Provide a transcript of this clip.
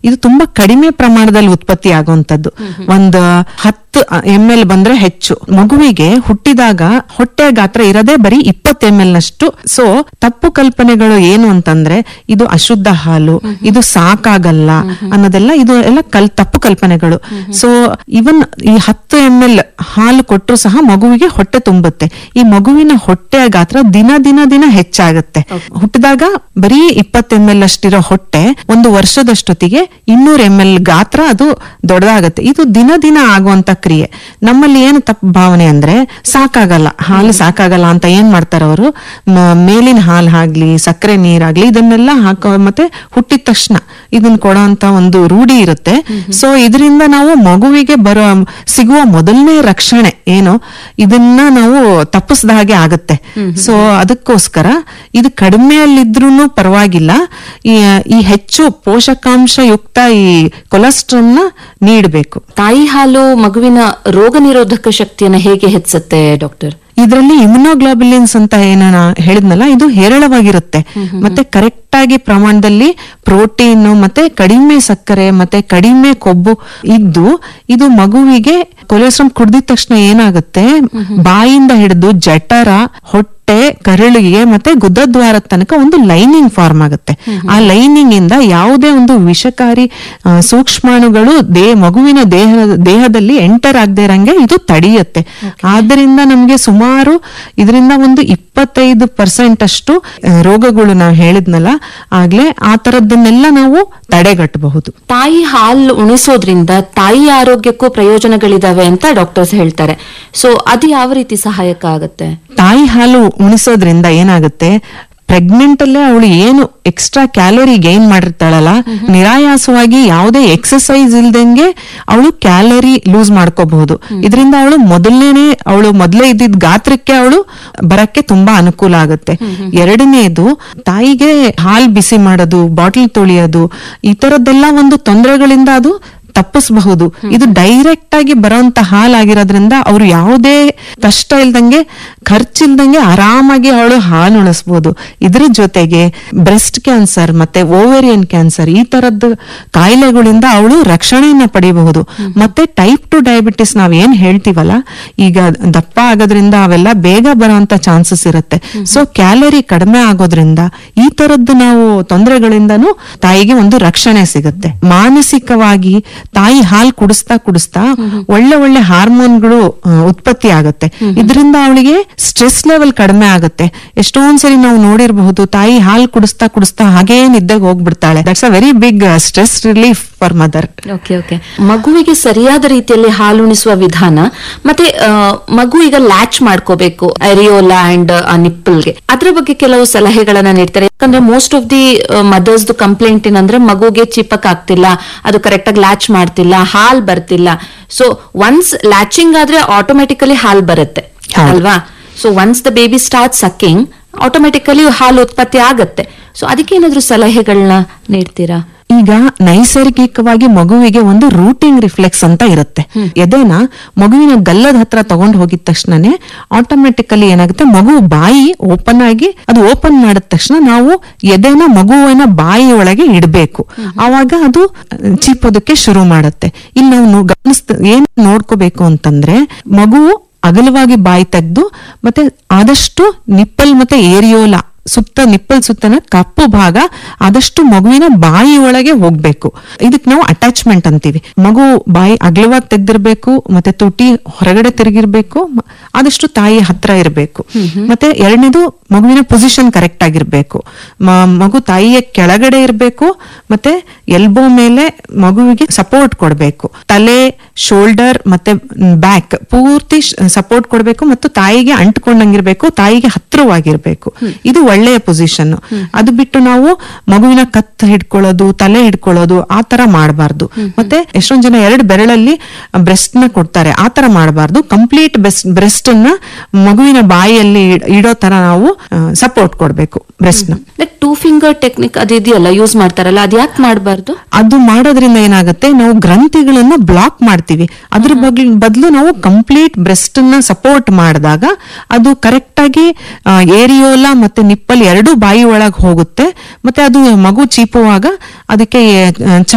ಇದು ತುಂಬಾ ಕಡಿಮೆ ಪ್ರಮಾಣದಲ್ಲಿ ಉತ್ಪತ್ತಿ ಆಗುವಂತದ್ದು ಒಂದು ಹತ್ತು ಎಂ ಎಲ್ ಬಂದ್ರೆ ಹೆಚ್ಚು ಮಗುವಿಗೆ ಹುಟ್ಟಿದಾಗ ಹೊಟ್ಟೆ ಗಾತ್ರ ಇರದೇ ಬರೀ ಇಪ್ಪತ್ತು ಎಂ ಎಲ್ ನಷ್ಟು ಸೊ ತಪ್ಪು ಕಲ್ಪನೆಗಳು ಏನು ಅಂತಂದ್ರೆ ಇದು ಅಶುದ್ಧ ಹಾಲು ಇದು ಸಾಕಾಗಲ್ಲ ಅನ್ನೋದೆಲ್ಲ ಇದು ಎಲ್ಲ ಕಲ್ ತಪ್ಪು ಕಲ್ಪನೆಗಳು ಸೊ ಇವನ್ ಈ ಹತ್ತು ಎಂ ಎಲ್ ಹಾಲು ಕೊಟ್ಟರು ಸಹ ಮಗುವಿಗೆ ಹೊಟ್ಟೆ ತುಂಬುತ್ತೆ ಈ ಮಗುವಿನ ಹೊಟ್ಟೆಯ ಗಾತ್ರ ದಿನ ದಿನ ದಿನ ಹೆಚ್ಚಾಗುತ್ತೆ ಹುಟ್ಟಿದಾಗ ಬರೀ ಇಪ್ಪತ್ತು ಎಂ ಎಲ್ ಅಷ್ಟಿರೋ ಹೊಟ್ಟೆ ಒಂದು ವರ್ಷದಷ್ಟೊತ್ತಿಗೆ ಇನ್ನೂರು ಎಂ ಎಲ್ ಗಾತ್ರ ಅದು ದೊಡ್ಡದಾಗತ್ತೆ ಇದು ದಿನ ದಿನ ಆಗುವಂತ ಕ್ರಿಯೆ ನಮ್ಮಲ್ಲಿ ಏನು ತಪ್ಪು ಭಾವನೆ ಅಂದ್ರೆ ಸಾಕಾಗಲ್ಲ ಹಾಲು ಸಾಕಾಗಲ್ಲ ಅಂತ ಏನ್ ಮಾಡ್ತಾರೆ ಅವರು ಮೇಲಿನ ಹಾಲು ಆಗ್ಲಿ ಸಕ್ಕರೆ ನೀರಾಗ್ಲಿ ಇದನ್ನೆಲ್ಲ ಹಾಕೋ ಮತ್ತೆ ಹುಟ್ಟಿದ ತಕ್ಷಣ ಇದನ್ನ ಕೊಡೋಂತ ಒಂದು ರೂಢಿ ಇರುತ್ತೆ ಸೊ ಇದರಿಂದ ನಾವು ಮಗುವಿಗೆ ಬರೋ ಸಿಗುವ ಮೊದಲನೇ ರಕ್ಷಣೆ ಏನು ಇದನ್ನ ನಾವು ತಪ್ಪಿಸ್ದ ಹಾಗೆ ಆಗುತ್ತೆ ಸೊ ಅದಕ್ಕೋಸ್ಕರ ಇದು ಕಡಿಮೆಯಲ್ಲಿದ್ರೂ ಪರವಾಗಿಲ್ಲ ಈ ಈ ಹೆಚ್ಚು ಪೋಷಕಾಂಶ ಯುಕ್ತ ಈ ಕೊಲೆಸ್ಟ್ರಾಲ್ನ ನೀಡಬೇಕು ತಾಯಿ ಹಾಲು ಮಗುವಿನ ರೋಗ ನಿರೋಧಕ ಶಕ್ತಿಯನ್ನ ಹೇಗೆ ಹೆಚ್ಚುತ್ತೆ ಡಾಕ್ಟರ್ ಇದರಲ್ಲಿ ಇಮ್ಯುನೋಗ್ಲೋಬುಲಿನ್ಸ್ ಅಂತ ಏನ ನಾ ಹೇಳಿದ್ನಲ್ಲ ಇದು ಹೇರಳವಾಗಿರುತ್ತೆ ಮತ್ತೆ ಕರೆಕ್ಟ್ ಆಗಿ ಪ್ರಮಾಣದಲ್ಲಿ ಪ್ರೋಟೀನ್ ಮತ್ತೆ ಕಡಿಮೆ ಸಕ್ಕರೆ ಮತ್ತೆ ಕಡಿಮೆ ಕೊಬ್ಬು ಇದ್ದು ಇದು ಮಗುವಿಗೆ ಕೊಲೆಸ್ಟ್ರಾಲ್ ಕುಡ್ದಿದ ತಕ್ಷಣ ಏನಾಗುತ್ತೆ ಬಾಯಿಂದ ಹಿಡಿದು ಜಠರ ಹೊಟ್ಟೆ ಕರಳಿಗೆ ಮತ್ತೆ ಗುದದ್ವಾರದ ತನಕ ಒಂದು ಲೈನಿಂಗ್ ಫಾರ್ಮ್ ಆಗುತ್ತೆ ಆ ಲೈನಿಂಗ್ ಇಂದ ಯಾವುದೇ ಒಂದು ವಿಷಕಾರಿ ಆ, ಸೂಕ್ಷ್ಮಾಣುಗಳು ದೇ ಮಗುವಿನ ದೇಹ ದೇಹದಲ್ಲಿ ಎಂಟರ್ ಆಗದೆ ಇರಂಗೆ ಇದು ತಡೆಯುತ್ತೆ ಆದ್ರಿಂದ ನಮ್ಗೆ ಸುಮಾರು ಇದರಿಂದ ಒಂದು ಇಪ್ಪತ್ತೈದು ಪರ್ಸೆಂಟ್ ಅಷ್ಟು ಆ, ರೋಗಗಳು ನಾವು ಹೇಳಿದ್ನಲ್ಲ ಆಗ್ಲೇ ಆ ತರದ್ದನ್ನೆಲ್ಲ ನಾವು ತಡೆಗಟ್ಟಬಹುದು ತಾಯಿ ಹಾಲು ಉಣಿಸೋದ್ರಿಂದ ತಾಯಿ ಆರೋಗ್ಯಕ್ಕೂ ಪ್ರಯೋಜನಗಳಿದಾವೆ ಅಂತ ಡಾಕ್ಟರ್ಸ್ ಹೇಳ್ತಾರೆ ಸೊ ಅದು ಯಾವ ರೀತಿ ಸಹಾಯಕ ಆಗುತ್ತೆ ತಾಯಿ ಹಾಲು ಉಣಿಸೋದ್ರಿಂದ ಏನಾಗುತ್ತೆ ಪ್ರೆಗ್ನೆಂಟ್ ಅಲ್ಲೇ ಅವಳು ಏನು ಎಕ್ಸ್ಟ್ರಾ ಕ್ಯಾಲೋರಿ ಗೈನ್ ಮಾಡಿರ್ತಾಳಲ್ಲ ನಿರಾಯಾಸವಾಗಿ ಯಾವುದೇ ಎಕ್ಸಸೈಸ್ ಇಲ್ದಂಗೆ ಅವಳು ಕ್ಯಾಲರಿ ಲೂಸ್ ಮಾಡ್ಕೋಬಹುದು ಇದರಿಂದ ಅವಳು ಮೊದಲನೇ ಅವಳು ಮೊದಲೇ ಇದ್ದಿದ್ ಗಾತ್ರಕ್ಕೆ ಅವಳು ಬರಕ್ಕೆ ತುಂಬಾ ಅನುಕೂಲ ಆಗುತ್ತೆ ಎರಡನೇದು ತಾಯಿಗೆ ಹಾಲ್ ಬಿಸಿ ಮಾಡೋದು ಬಾಟಲ್ ತೊಳೆಯೋದು ಈ ತರದ್ದೆಲ್ಲ ಒಂದು ತೊಂದರೆಗಳಿಂದ ಅದು ತಪ್ಪಿಸಬಹುದು ಇದು ಡೈರೆಕ್ಟ್ ಆಗಿ ಬರೋಂತ ಹಾಲಾಗಿರೋದ್ರಿಂದ ಅವ್ರು ಯಾವುದೇ ಕಷ್ಟ ಇಲ್ದಂಗೆ ಖರ್ಚಿಲ್ದಂಗೆ ಆರಾಮಾಗಿ ಅವಳು ಹಾಲು ಉಣಿಸ್ಬೋದು ಇದ್ರ ಜೊತೆಗೆ ಬ್ರೆಸ್ಟ್ ಕ್ಯಾನ್ಸರ್ ಮತ್ತೆ ಓವೇರಿಯನ್ ಕ್ಯಾನ್ಸರ್ ಈ ತರದ್ದು ಕಾಯಿಲೆಗಳಿಂದ ಅವಳು ರಕ್ಷಣೆಯನ್ನ ಪಡೆಯಬಹುದು ಮತ್ತೆ ಟೈಪ್ ಟು ಡಯಾಬಿಟಿಸ್ ನಾವ್ ಏನ್ ಹೇಳ್ತೀವಲ್ಲ ಈಗ ದಪ್ಪ ಆಗೋದ್ರಿಂದ ಅವೆಲ್ಲ ಬೇಗ ಬರುವಂತ ಚಾನ್ಸಸ್ ಇರುತ್ತೆ ಸೊ ಕ್ಯಾಲರಿ ಕಡಿಮೆ ಆಗೋದ್ರಿಂದ ಈ ತರದ್ದು ನಾವು ತೊಂದರೆಗಳಿಂದನೂ ತಾಯಿಗೆ ಒಂದು ರಕ್ಷಣೆ ಸಿಗುತ್ತೆ ಮಾನಸಿಕವಾಗಿ ತಾಯಿ ಹಾಲು ಕುಡಿಸ್ತಾ ಕುಡಿಸ್ತಾ ಒಳ್ಳೆ ಒಳ್ಳೆ ಹಾರ್ಮೋನ್ಗಳು ಆ, ಉತ್ಪತ್ತಿ ಆಗುತ್ತೆ ಇದರಿಂದ ಅವಳಿಗೆ ಸ್ಟ್ರೆಸ್ ಲೆವೆಲ್ ಕಡಿಮೆ ಆಗುತ್ತೆ ಎಷ್ಟೊಂದ್ಸರಿ ನಾವು ನೋಡಿರಬಹುದು ತಾಯಿ ಹಾಲು ಕುಡಿಸ್ತಾ ಕುಡಿಸ್ತಾ ಹಾಗೇ ನಿದ್ದೆಗೆ ಹೋಗ್ಬಿಡ್ತಾಳೆ that's a very big stress relief for mother okay okay ಮಗುವಿಗೆ ಸರಿಯಾದ ರೀತಿಯಲ್ಲಿ ಹಾಲು ಉಣಿಸುವ ವಿಧಾನ ಮತ್ತೆ ಆ, ಮಗು ಈಗ ಲ್ಯಾಚ್ ಮಾಡ್ಕೋಬೇಕು ಅರಿಯೋಲಾ ಅಂಡ್ ನಿಪ್ಪಲ್ಗೆ ಅದ್ರ ಬಗ್ಗೆ ಕೆಲವು ಸಲಹೆಗಳನ್ನ ನೀಡ್ತಾರೆ ಯಾಕಂದ್ರೆ most of the mothers complaint ಏನಂದ್ರೆ ಮಗುಗೆ ಚಿಪಕ್ ಆಗ್ತಿಲ್ಲ ಅದು ಕರೆಕ್ಟ್ ಆಗಿ ಲ್ಯಾಚ್ ಮಾಡ್ತಿಲ್ಲ ಹಾಲ್ ಬರ್ತಿಲ್ಲ ಸೊ ಒನ್ಸ್ ಲ್ಯಾಚಿಂಗ್ ಆದ್ರೆ ಆಟೋಮೆಟಿಕಲಿ ಹಾಲ್ ಬರುತ್ತೆ ಹೌದು. ಅಲ್ವಾ so once the baby start sucking automatically ಹಾಲು ಉತ್ಪತ್ತಿ ಆಗತ್ತೆ ಸೊ ಅದಕ್ಕೆ ಏನಾದ್ರು ಸಲಹೆಗಳನ್ನ ನೀಡ್ತೀರಾ ಈಗ ನೈಸರ್ಗಿಕವಾಗಿ ಮಗುವಿಗೆ ಒಂದು ರೂಟಿಂಗ್ ರಿಫ್ಲೆಕ್ಸ್ ಅಂತ ಇರುತ್ತೆ ಎದೆನ ಮಗುವಿನ ಗಲ್ಲದ ಹತ್ರ ತಗೊಂಡು ಹೋಗಿದ ತಕ್ಷಣನೇ ಆಟೋಮೆಟಿಕಲಿ ಏನಾಗುತ್ತೆ ಮಗು ಬಾಯಿ ಓಪನ್ ಆಗಿ ಅದು ಓಪನ್ ಮಾಡಿದ ತಕ್ಷಣ ನಾವು ಎದೆನ ಮಗುವಿನ ಬಾಯಿ ಒಳಗೆ ಇಡಬೇಕು ಆವಾಗ ಅದು ಚೀಪೋದಕ್ಕೆ ಶುರು ಮಾಡುತ್ತೆ ಇಲ್ಲಿ ನಾವು ನೋ- ಗಮನಿಸ್ತ ಏನ್ ನೋಡ್ಕೋಬೇಕು ಅಂತಂದ್ರೆ ಮಗು ಅಗಲವಾಗಿ ಬಾಯಿ ತೆಗೆದು ಮತ್ತೆ ಆದಷ್ಟು ನಿಪ್ಪಲ್ ಮತ್ತೆ ಏರಿಯೋಲಾ ಸುತ್ತ ನಿಪ್ಪಲ್ ಸುತ್ತನ ಕಪ್ಪು ಭಾಗ ಆದಷ್ಟು ಮಗುವಿನ ಬಾಯಿ ಒಳಗೆ ಹೋಗ್ಬೇಕು ಇದಕ್ ನಾವು ಅಟ್ಯಾಚ್ಮೆಂಟ್ ಅಂತೀವಿ ಮಗು ಬಾಯಿ ಅಗಲವಾಗಿ ತೆಗ್ದಿರ್ಬೇಕು ಮತ್ತೆ ತುಟಿ ಹೊರಗಡೆ ತಿರುಗಿರ್ಬೇಕು ಮ- ಆದಷ್ಟು ತಾಯಿ ಹತ್ರ ಇರಬೇಕು ಮತ್ತೆ ಎರಡನೇದು ಮಗುವಿನ ಪೊಸಿಷನ್ ಕರೆಕ್ಟ್ ಆಗಿರ್ಬೇಕು ಮ- ಮಗು ತಾಯಿಯ ಕೆಳಗಡೆ ಇರಬೇಕು ಮತ್ತೆ ಎಲ್ಬೋ ಮೇಲೆ ಮಗುವಿಗೆ ಸಪೋರ್ಟ್ ಕೊಡಬೇಕು ತಲೆ ಶೋಲ್ಡರ್ ಮತ್ತೆ ಬ್ಯಾಕ್ ಪೂರ್ತಿ ಸಪೋರ್ಟ್ ಕೊಡಬೇಕು ಮತ್ತು ತಾಯಿಗೆ ಅಂಟ್ಕೊಂಡಂಗಿರ್ಬೇಕು ತಾಯಿಗೆ ಹತ್ರವಾಗಿರ್ಬೇಕು ಇದು ಒಳ್ಳೆಯ ಪೊಸಿಷನ್ ಅದು ಬಿಟ್ಟು ನಾವು ಮಗುವಿನ ಕತ್ ಹಿಡ್ಕೊಳ್ಳೋದು ತಲೆ ಹಿಡ್ಕೊಳ್ಳೋದು ಆ ತರ ಮಾಡಬಾರ್ದು ಮತ್ತೆ ಎಷ್ಟೊಂದ್ ಜನ ಎರಡು ಬೆರಳಲ್ಲಿ ಬ್ರೆಸ್ಟ್ ನ ಕೊಡ್ತಾರೆ ಆ ತರ ಮಾಡಬಾರ್ದು ಕಂಪ್ಲೀಟ್ ಬೆಸ್ಟ್ ಬ್ರೆಸ್ಟ್ ಅನ್ನ ಮಗುವಿನ ಬಾಯಿಯಲ್ಲಿ ಇಡ್- ಇಡೋ ತರ ನಾವು ಸಪೋರ್ಟ್ ಕೊಡ್ಬೇಕು ಬ್ರೆಸ್ಟ್ ನ ಲೈಕ್ ಟೂ ಫಿಂಗರ್ ಟೆಕ್ನಿಕ್ ಅದು ಇದೆಯಲ್ಲ ಯೂಸ್ ಮಾಡ್ತಾರಲ್ಲ ಅದ್ ಯಾಕೆ ಮಾಡಬಾರ್ದು ಅದು ಮಾಡೋದ್ರಿಂದ ಏನಾಗುತ್ತೆ ನಾವು ಗ್ರಂಥಿಗಳನ್ನ ಬ್ಲಾಕ್ ಮಾಡ್ತೀವಿ ಅದ್ರ ಬಗ್ಲ್ ಬದಲು ನಾವು ಕಂಪ್ಲೀಟ್ ಬ್ರೆಸ್ಟ್ ನ ಸಪೋರ್ಟ್ ಮಾಡಿದಾಗ ಅದು ಕರೆಕ್ಟ್ ಆಗಿ ಏರಿಯೋಲಾ ಮತ್ತೆ ನಿಪ್ಪಲ್ ಎರಡೂ ಬಾಯಿ ಒಳಗೆ ಹೋಗುತ್ತೆ ಮತ್ತೆ ಅದು ಮಗು ಚೀಪುವಾಗ ಅದಕ್ಕೆ ಆ,